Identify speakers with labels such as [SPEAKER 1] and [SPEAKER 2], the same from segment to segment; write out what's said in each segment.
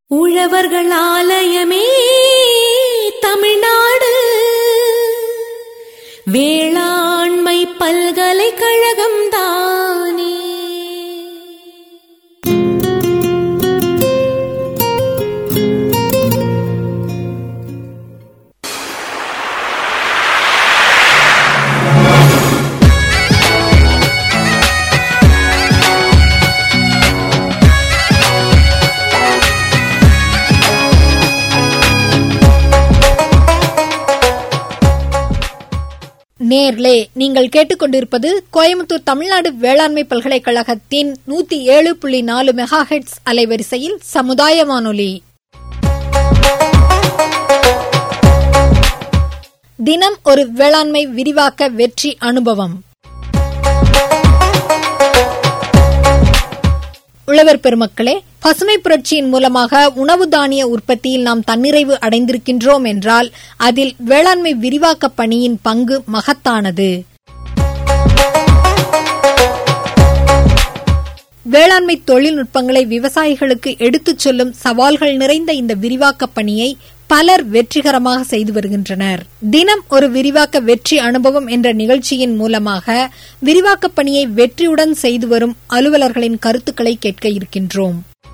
[SPEAKER 1] உழவர்கள் ஆலயமே தமிழ்நாடு வேளாண்மை பல்கலைக்கழகம் தானே
[SPEAKER 2] நேர்லே நீங்கள் கேட்டுக்கொண்டிருப்பது கோயம்புத்தூர் தமிழ்நாடு வேளாண்மை பல்கலைக்கழகத்தின் நூத்தி ஏழு புள்ளி நாலு மெகா ஹெட்ஸ் அலைவரிசையில் சமுதாய வானொலி தினம் ஒரு வேளாண்மை விரிவாக்க வெற்றி அனுபவம் உழவர் பெருமக்களே பசுமை புரட்சியின் மூலமாக உணவு தானிய உற்பத்தியில் நாம் தன்னிறைவு அடைந்திருக்கின்றோம் என்றால் அதில் வேளாண்மை விரிவாக்க பணியின் பங்கு மகத்தானது வேளாண்மை தொழில்நுட்பங்களை விவசாயிகளுக்கு எடுத்துச் சொல்லும் சவால்கள் நிறைந்த இந்த விரிவாக்க பணியை பலர் வெற்றிகரமாக செய்து வருகின்றனர் தினம் ஒரு விரிவாக்க வெற்றி அனுபவம் என்ற நிகழ்ச்சியின் மூலமாக விரிவாக்க பணியை வெற்றியுடன் செய்து வரும் அலுவலர்களின் கருத்துக்களை கேட்க இருக்கின்றோம்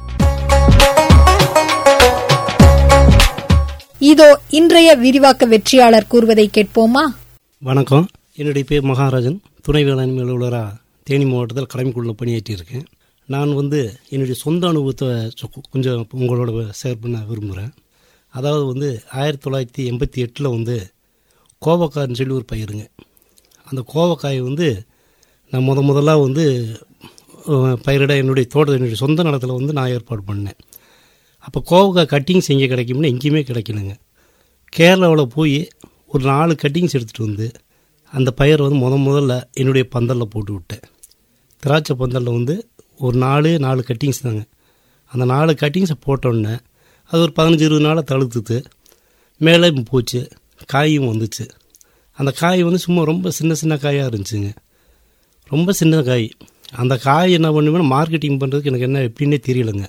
[SPEAKER 2] இதோ இன்றைய விரிவாக்க வெற்றியாளர் கூறுவதை கேட்போமா
[SPEAKER 3] வணக்கம் என்னுடைய பேர் மகாராஜன் துணை வேளாண்மை அலுவலராக தேனி மாவட்டத்தில் கடமைக்குள்ள பணியாற்றியிருக்கேன் நான் வந்து என்னுடைய சொந்த அனுபவத்தை சொ- கொஞ்சம் உங்களோட ஷேர் பண்ண விரும்புகிறேன் அதாவது வந்து ஆயிரத்தி தொள்ளாயிரத்தி எண்பத்தி எட்டில் வந்து கோவக்காய்னு சொல்லி ஒரு பயிருங்க அந்த கோவக்காயை வந்து நான் முத முதலாக வந்து அஹ், பயிரிட என்னுடைய தோட்ட என்னுடைய சொந்த நிலத்தில் வந்து நான் ஏற்பாடு பண்ணேன் அப்போ கோவக்காய் கட்டிங்ஸ் எங்கே கிடைக்கும்னு எங்கேயுமே கிடைக்கலங்க கேரளாவில் போய் ஒரு நாலு கட்டிங்ஸ் எடுத்துகிட்டு வந்து அந்த பயிரை வந்து முத முதல்ல என்னுடைய பந்தலில் போட்டு விட்டேன் திராட்சை பந்தலில் வந்து ஒரு நாலு நாலு கட்டிங்ஸ் தாங்க அந்த நாலு கட்டிங்ஸை போட்டோன்னே அது ஒரு பதினஞ்சு இருபது நாளாக தழுத்துது மேலே போச்சு காயும் வந்துச்சு அந்த காய் வந்து சும்மா ரொம்ப சின்ன சின்ன காயாக இருந்துச்சுங்க ரொம்ப சின்ன காய் அந்த காய் என்ன பண்ணுவேன்னா மார்க்கெட்டிங் பண்ணுறதுக்கு எனக்கு என்ன எப்படின்னே தெரியலைங்க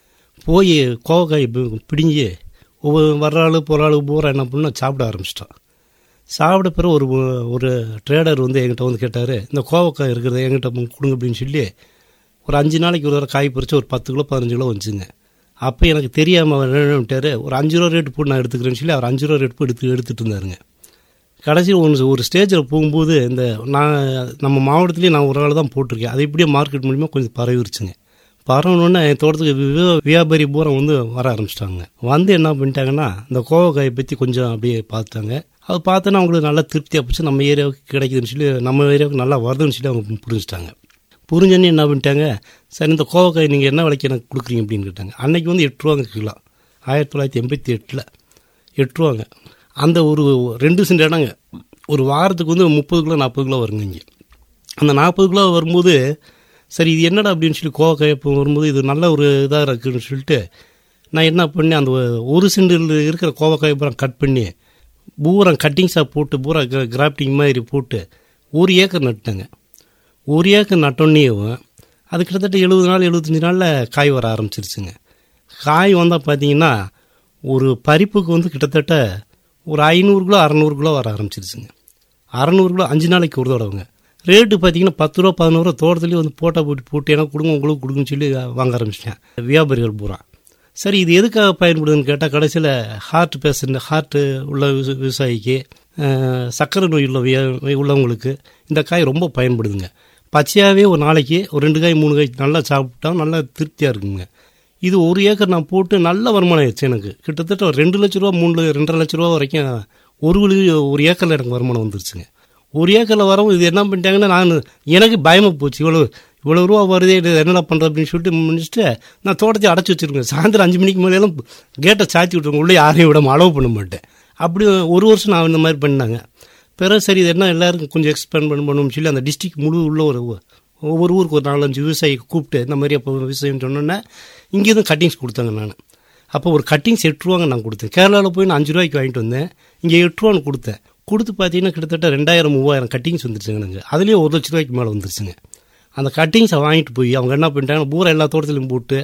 [SPEAKER 3] போய் கோவக்காய் பி- பிடுங்கி ஒவ்வொரு வர்ற ஆளு போகிற ஆளு பூரா என்ன பண்ண சாப்பிட ஆரம்பிச்சிட்டான் சாப்பிட பிறகு ஒரு ஒரு ட்ரேடர் வந்து என்கிட்ட வந்து கேட்டார் இந்த கோவக்காய் இருக்கிறத என்கிட்ட கொடுங்க அப்படின்னு சொல்லி ஒரு அஞ்சு நாளைக்கு ஒரு தடவை காய் பறித்து ஒரு பத்து கிலோ பதினஞ்சு கிலோ வந்துச்சுங்க அப்போ எனக்கு தெரியாமல் அவர் என்ன பண்ணிட்டாரு ஒரு அஞ்சு ரூபா ரேட்டு போட்டு நான் எடுத்துக்கிறேன்னு சொல்லி அவர் அஞ்சு ரூபா ரேட் போட்டு எடுத்து எடுத்துகிட்டு இருந்தாருங்க கடைசியில் ஒன்று ஒரு ஸ்டேஜில் போகும்போது இந்த நான் நம்ம மாவட்டத்துலேயே நான் ஒரு ஆள் தான் போட்டிருக்கேன் அது இப்படியே மார்க்கெட் மூலிமா கொஞ்சம் பரவிருச்சுங்க பரவணுன்னு என் தோட்டத்துக்கு விவ- வியாபாரி பூரா வந்து வர ஆரம்பிச்சிட்டாங்க வந்து என்ன பண்ணிட்டாங்கன்னா இந்த கோவக்காயை பற்றி கொஞ்சம் அப்படியே பார்த்தாங்க அது பார்த்தோன்னா அவங்களுக்கு நல்லா திருப்தியாக போச்சு நம்ம ஏரியாவுக்கு கிடைக்குதுன்னு சொல்லி நம்ம ஏரியாவுக்கு நல்லா வருதுன்னு சொல்லி அவங்க புரிஞ்சுட்டாங்க புரிஞ்சோன்னே என்ன பண்ணிட்டாங்க சரி இந்த கோவக்காய் நீங்கள் என்ன விலைக்கு எனக்கு கொடுக்குறீங்க அப்படின்னு கேட்டாங்க அன்னைக்கு வந்து எட்டு ரூபாங்க கிலோ ஆயிரத்தி தொள்ளாயிரத்தி எண்பத்தி எட்டில் எட்டு ரூபாங்க அந்த ஒரு ரெண்டு சென்ட் இடங்க ஒரு வாரத்துக்கு வந்து முப்பது கிலோ நாற்பது கிலோ வருங்க இங்கே அந்த நாற்பது கிலோ வரும்போது சரி இது என்னடா அப்படின்னு சொல்லி கோவக்காய் இப்போ வரும்போது இது நல்ல ஒரு இதாக இருக்குன்னு சொல்லிட்டு நான் என்ன பண்ணேன் அந்த ஒரு சென்டில் இருக்கிற கோவக்காய் பூரா கட் பண்ணி பூரா கட்டிங்ஸாக போட்டு பூரா கிராஃப்டிங் மாதிரி போட்டு ஒரு ஏக்கர் நட்டுட்டேங்க ஒரு ஏக்கர் நட்டோன்னையும் அது கிட்டத்தட்ட எழுபது நாள் எழுபத்தஞ்சி நாளில் காய் வர ஆரம்பிச்சிருச்சுங்க காய் வந்தால் பார்த்தீங்கன்னா ஒரு பறிப்புக்கு வந்து கிட்டத்தட்ட ஒரு ஐநூறு கிலோ அறநூறு கிலோ வர ஆரம்பிச்சிருச்சுங்க அறநூறு கிலோ அஞ்சு நாளைக்கு ஒரு தடவைங்க ரேட்டு பார்த்தீங்கன்னா பத்து ரூபா பதினோரு ரூபா தோட்டத்துலேயே வந்து போட்டா போட்டு போட்டு எனக்கு கொடுங்க உங்களுக்கு கொடுங்கன்னு சொல்லி வாங்க ஆரம்பிச்சிட்டேன் வியாபாரிகள் பூரா சரி இது எதுக்காக பயன்படுதுன்னு கேட்டால் கடைசியில் ஹார்ட் பேஷண்ட் ஹார்ட்டு உள்ள விவச- விவசாயிக்கு அஹ், சர்க்கரை நோய் உள்ள வியா- உள்ளவங்களுக்கு இந்த காய் ரொம்ப பயன்படுதுங்க பச்சையாகவே ஒரு நாளைக்கு ஒரு ரெண்டு காய் மூணு காய் நல்லா சாப்பிட்டா நல்லா திருப்தியாக இருக்குங்க இது ஒரு ஏக்கர் நான் போட்டு நல்ல வருமானம் ஆயிடுச்சு எனக்கு கிட்டத்தட்ட ஒரு ரெண்டு லட்ச ரூபா மூணு ல- ரெண்டரை லட்ச ரூபா வரைக்கும் ஒரு விழு- ஒரு ஏக்கரில் எனக்கு வருமானம் வந்துருச்சுங்க ஒரு ஏக்கரில் வரவும் இது என்ன பண்ணிட்டாங்கன்னா நான் எனக்கு பயமாக போச்சு இவ்வளோ இவ்வளோ ரூபா வருதே இது என்னடா பண்ணுறது அப்படின்னு சொல்லிட்டு முடிச்சுட்டு நான் தோட்டத்தை அடைச்சி வச்சிருக்கேன் சாயந்தரம் அஞ்சு மணிக்கு மேலேயும் கேட்டை சாத்தி விட்ருங்க உள்ளே யாரையும் விட அலோவ் பண்ண மாட்டேன் அப்படி ஒரு வருஷம் நான் இந்த மாதிரி பண்ணாங்க பிறகு சரி இது என்ன எல்லாருக்கும் கொஞ்சம் எக்ஸ்பேண்ட் பண்ண பண்ணணும்னு சொல்லி அந்த டிஸ்ட்ரிக்ட் முழு உள்ள ஒரு ஒவ்வொரு ஊருக்கு ஒரு நாலஞ்சு விவசாயி கூப்பிட்டு இந்த மாதிரி அப்போ விவசாயம் சொன்னோன்னே இங்கேருந்து கட்டிங்ஸ் கொடுத்தாங்க நான் அப்போ ஒரு கட்டிங்ஸ் எட்டு ரூபாங்க நான் கொடுத்தேன் கேரளாவில் போய் நான் அஞ்சு ரூபாய்க்கு வாங்கிட்டு வந்தேன் இங்கே எட்டு ரூபான்னு கொடுத்தேன் கொடுத்து பார்த்தீங்கன்னா கிட்டத்தட்ட ரெண்டாயிரம் மூவாயிரம் கட்டிங்ஸ் வந்துருச்சுங்க எனக்கு அதுலேயே ஒரு லட்ச ரூபாய்க்கு மேலே வந்துருச்சுங்க அந்த கட்டிங்ஸை வாங்கிட்டு போய் அவங்க என்ன பண்ணிட்டாங்க பூரா எல்லா தோட்டத்திலையும் போட்டு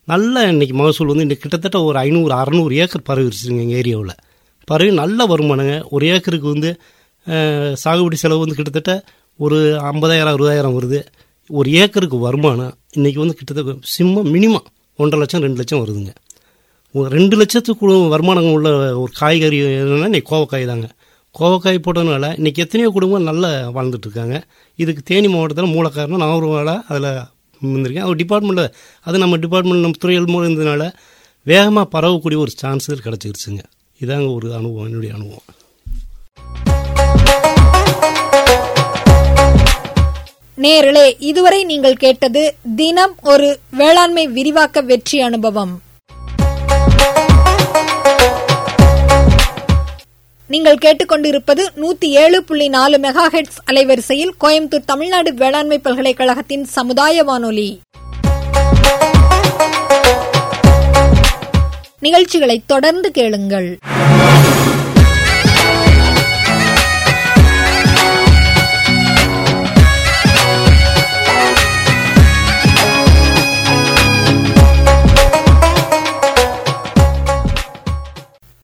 [SPEAKER 3] நல்ல இன்னைக்கு மகசூல் வந்து இன்னைக்கு கிட்டத்தட்ட ஒரு ஐநூறு அறநூறு ஏக்கர் பரவிடுச்சுங்க எங்கள் ஏரியாவில் பரவி நல்ல வருமானங்க ஒரு ஏக்கருக்கு வந்து அஹ், சாகுபடி செலவு வந்து கிட்டத்தட்ட ஒரு ஐம்பதாயிரம் அறுபதாயிரம் வருது ஒரு ஏக்கருக்கு வருமானம் இன்றைக்கி வந்து கிட்டத்தட்ட சிம்மம் மினிமம் ஒன்றரை லட்சம் ரெண்டு லட்சம் வருதுங்க ஒரு ரெண்டு லட்சத்துக்கு வருமானம் உள்ள ஒரு காய்கறி என்னன்னா இன்னைக்கு கோவக்காய் தாங்க கோவக்காய் போட்டதுனால இன்னைக்கு எத்தனையோ குடும்பம் நல்லா வாழ்ந்துட்டு இருக்காங்க இதுக்கு தேனி மாவட்டத்தில் மூல காரணம் நான் ஒரு வேலை அதில் இருந்திருக்கேன் ஒரு டிபார்ட்மெண்ட்டில் அது நம்ம டிபார்ட்மெண்ட் நம்ம துறைகள் மூலம் இருந்ததுனால வேகமாக பரவக்கூடிய ஒரு சான்ஸ் கிடச்சிருச்சுங்க இதாங்க ஒரு அனுபவம் என்னுடைய அனுபவம்
[SPEAKER 2] நேர்களே இதுவரை நீங்கள் கேட்டது தினம் ஒரு வேளாண்மை விரிவாக்க வெற்றி அனுபவம் நீங்கள் கேட்டுக்கொண்டிருப்பது நூத்தி ஏழு புள்ளி நாலு மெகா ஹெட்ஸ் அலைவரிசையில் கோயம்புத்தூர் தமிழ்நாடு வேளாண்மை பல்கலைக்கழகத்தின் சமுதாய வானொலி நிகழ்ச்சிகளை தொடர்ந்து கேளுங்கள்